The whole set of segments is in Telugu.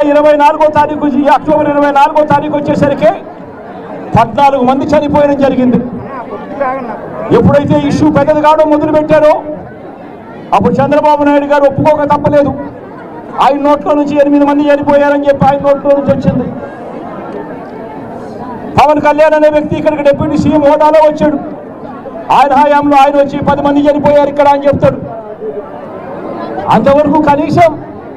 ఇరవై నాలుగో తారీఖు ఈ అక్టోబర్ ఇరవై నాలుగో తారీఖు వచ్చేసరికి పద్నాలుగు మంది చనిపోయడం జరిగింది ఎప్పుడైతే ఇష్యూ పెద్దది కావడం మొదలు పెట్టారో అప్పుడు చంద్రబాబు నాయుడు గారు ఒప్పుకోక తప్పలేదు ఆయన నోట్లో నుంచి ఎనిమిది మంది చనిపోయారని చెప్పి ఆయన నోట్లో నుంచి వచ్చింది పవన్ కళ్యాణ్ అనే వ్యక్తి ఇక్కడికి డిప్యూటీ సీఎం హోదాలో వచ్చాడు ఆయన హయాంలో ఆయన వచ్చి పది మంది చనిపోయారు ఇక్కడ అని చెప్తాడు అంతవరకు కనీసం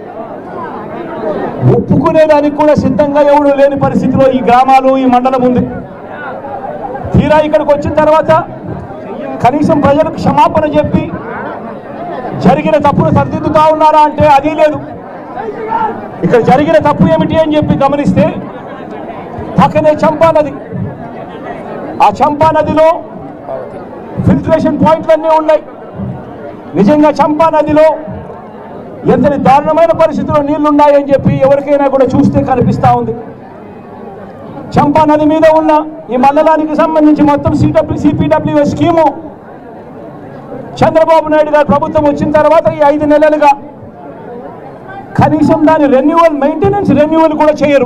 ఒప్పుకునేదానికి కూడా సిద్ధంగా ఎవడు లేని పరిస్థితిలో ఈ గ్రామాలు ఈ మండలం ఉంది తీరా ఇక్కడికి వచ్చిన తర్వాత కనీసం ప్రజలకు క్షమాపణ చెప్పి జరిగిన తప్పును సరిదిద్దుతా ఉన్నారా అంటే అది లేదు ఇక్కడ జరిగిన తప్పు ఏమిటి అని చెప్పి గమనిస్తే పక్కనే చంపా నది ఆ చంపా నదిలో ఫిల్టరేషన్ పాయింట్లన్నీ ఉన్నాయి నిజంగా చంపా నదిలో ఎంతటి దారుణమైన పరిస్థితుల్లో నీళ్లున్నాయని చెప్పి ఎవరికైనా కూడా చూస్తే కనిపిస్తా ఉంది చంపా నది మీద ఉన్న ఈ మండలానికి సంబంధించి మొత్తం CW CPW scheme Chandrababu Naidu garu ప్రభుత్వం వచ్చిన తర్వాత ఈ ఐదు నెలలుగా కనీసం దాని రెన్యువల్ మెయింటెనెన్స్ రెన్యువల్ కూడా చేయరు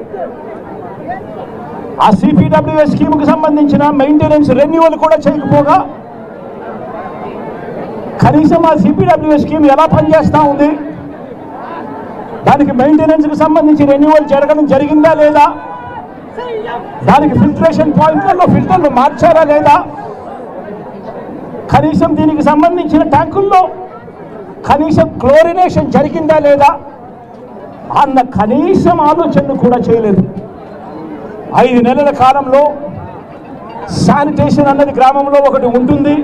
ఆ సిపిడబ్ల్యూఎస్ స్కీమ్కి సంబంధించిన మెయింటెనెన్స్ రెన్యువల్ కూడా చేయకపోగా కనీసం ఆ సిపిడబ్ల్యూఎస్ స్కీమ్ ఎలా పనిచేస్తూ ఉంది దానికి మెయింటెనెన్స్కి సంబంధించి రెన్యువల్ జరగడం జరిగిందా లేదా దానికి ఫిల్టరేషన్ పాయింట్లలో ఫిల్టర్లు మార్చారా లేదా కనీసం దీనికి సంబంధించిన ట్యాంకుల్లో కనీసం క్లోరినేషన్ జరిగిందా లేదా అన్న కనీసం ఆలోచనలు కూడా చేయలేదు ఐదు నెలల కాలంలో శానిటేషన్ అన్నది గ్రామంలో ఒకటి ఉంటుంది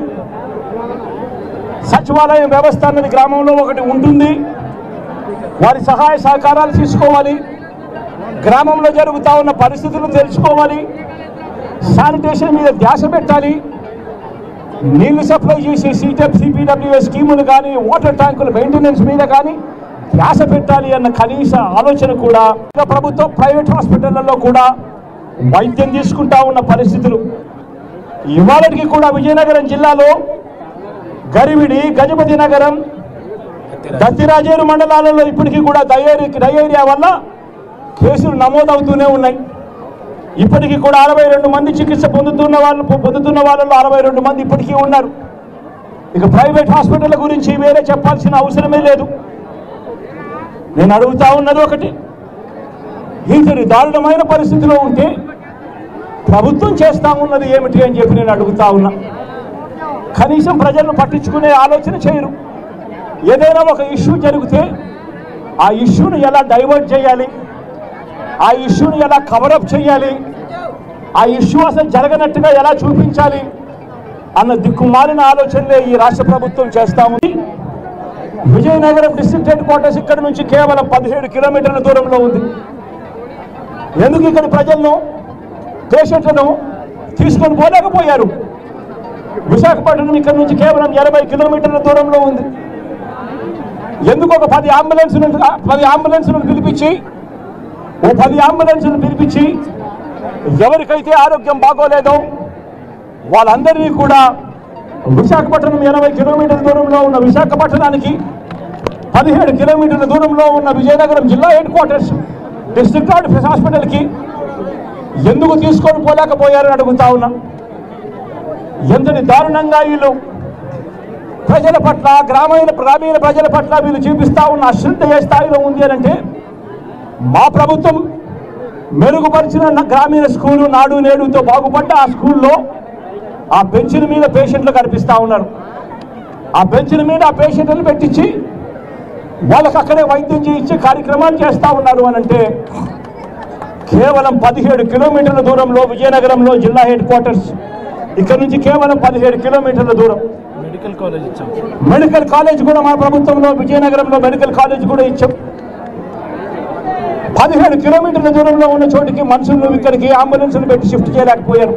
సచివాలయం వ్యవస్థ అన్నది గ్రామంలో ఒకటి ఉంటుంది వారి సహాయ సహకారాలు తీసుకోవాలి గ్రామంలో జరుగుతూ ఉన్న పరిస్థితులు తెలుసుకోవాలి శానిటేషన్ మీద ధ్యాస పెట్టాలి నీళ్లు సప్లై చేసే సీటెప్ సిపిడబ్ల్యూఎస్ స్కీములు కానీ వాటర్ ట్యాంకుల మెయింటెనెన్స్ మీద కానీ ధ్యాస పెట్టాలి అన్న కనీస ఆలోచన కూడా ప్రభుత్వం ప్రైవేట్ హాస్పిటళ్లలో కూడా వైద్యం తీసుకుంటా ఉన్న పరిస్థితులు ఇవాళకి కూడా విజయనగరం జిల్లాలో గరివిడి గజపతి నగరం దత్తిరాజేరు మండలాలలో ఇప్పటికీ కూడా డయేరి డయేరియా వల్ల కేసులు నమోదవుతూనే ఉన్నాయి ఇప్పటికీ కూడా అరవై రెండు మంది చికిత్స పొందుతున్న వాళ్ళు పొందుతున్న వాళ్ళలో అరవై రెండు మంది ఇప్పటికీ ఉన్నారు ఇక ప్రైవేట్ హాస్పిటల్ గురించి వేరే చెప్పాల్సిన అవసరమే లేదు నేను అడుగుతా ఉన్నది ఒకటి ఇంతటి దారుణమైన పరిస్థితిలో ఉంటే ప్రభుత్వం చేస్తా ఉన్నది ఏమిటి అని చెప్పి నేను అడుగుతా ఉన్నా కనీసం ప్రజలను పట్టించుకునే ఆలోచన చేయరు ఏదైనా ఒక ఇష్యూ జరిగితే ఆ ఇష్యూని ఎలా డైవర్ట్ చేయాలి ఆ ఇష్యూని ఎలా కవరప్ చేయాలి ఆ ఇష్యూ అసలు జరగనట్టుగా ఎలా చూపించాలి అన్న దిక్కుమాలిన ఆలోచనలే ఈ రాష్ట్ర ప్రభుత్వం చేస్తా ఉంది విజయనగరం డిస్ట్రిక్ట్ హెడ్ క్వార్టర్స్ ఇక్కడ నుంచి కేవలం పదిహేడు కిలోమీటర్ల దూరంలో ఉంది ఎందుకు ఇక్కడ ప్రజలను పేషెంట్లను తీసుకొని పోలేకపోయారు విశాఖపట్నం ఇక్కడ నుంచి కేవలం ఎనభై కిలోమీటర్ల దూరంలో ఉంది ఎందుకు ఒక పది అంబులెన్స్ను పది అంబులెన్స్లను పిలిపించి ఓ పది అంబులెన్స్ను పిలిపించి ఎవరికైతే ఆరోగ్యం బాగోలేదో వాళ్ళందరినీ కూడా విశాఖపట్నం ఎనభై కిలోమీటర్ల దూరంలో ఉన్న విశాఖపట్నానికి పదిహేడు కిలోమీటర్ల దూరంలో ఉన్న విజయనగరం జిల్లా హెడ్ క్వార్టర్స్ డిస్ట్రిక్ట్ ఆఫీస్ హాస్పిటల్కి ఎందుకు తీసుకొని పోలేకపోయారని అడుగుతా ఉన్నా ఎంతటి దారుణంగా వీళ్ళు ప్రజల పట్ల గ్రామీణ గ్రామీణ ప్రజల పట్ల వీళ్ళు చూపిస్తా ఉన్న అశ్రద్ధ ఏ స్థాయిలో ఉంది అని అంటే మా ప్రభుత్వం మెరుగుపరిచిన న- గ్రామీణ స్కూలు నాడు నేడుతో బాగుపడ్డ ఆ స్కూల్లో ఆ బెంచ్ల మీద పేషెంట్లు కనిపిస్తా ఉన్నారు ఆ బెంచ్ల మీద ఆ పేషెంట్లను పెట్టించి వాళ్ళకి అక్కడే వైద్యం చేయించే కార్యక్రమాలు చేస్తా ఉన్నారు అని అంటే కేవలం పదిహేడు కిలోమీటర్ల దూరంలో విజయనగరంలో జిల్లా హెడ్ క్వార్టర్స్ ఇక్కడ నుంచి కేవలం పదిహేడు కిలోమీటర్ల దూరం మెడికల్ కాలేజ్ ఇచ్చాం మెడికల్ కాలేజ్ కూడా మా ప్రభుత్వంలో విజయనగరంలో మెడికల్ కాలేజ్ కూడా ఇచ్చాం పదిహేడు కిలోమీటర్ల దూరంలో ఉన్న చోటికి మనుషులను ఇక్కడికి అంబులెన్స్లు పెట్టి షిఫ్ట్ చేయలేకపోయారు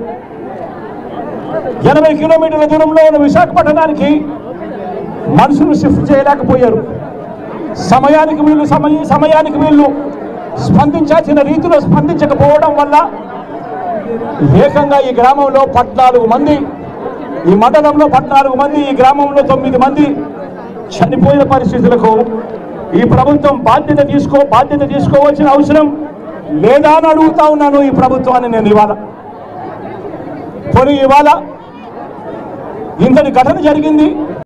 ఎనభై కిలోమీటర్ల దూరంలో ఉన్న విశాఖపట్నానికి మనుషులు షిఫ్ట్ చేయలేకపోయారు సమయానికి వీళ్ళు సమయ సమయానికి వీళ్ళు స్పందించాల్సిన రీతిలో స్పందించకపోవడం వల్ల ఏకంగా ఈ గ్రామంలో పద్నాలుగు మంది ఈ మండలంలో పద్నాలుగు మంది ఈ గ్రామంలో తొమ్మిది మంది చనిపోయిన పరిస్థితులకు ఈ ప్రభుత్వం బాధ్యత తీసుకో బాధ్యత తీసుకోవాల్సిన అవసరం లేదా అని అడుగుతా ఉన్నాను ఈ ప్రభుత్వాన్ని నేను ఇవాళ పోనీ ఇవాళ ఇంతటి ఘటన జరిగింది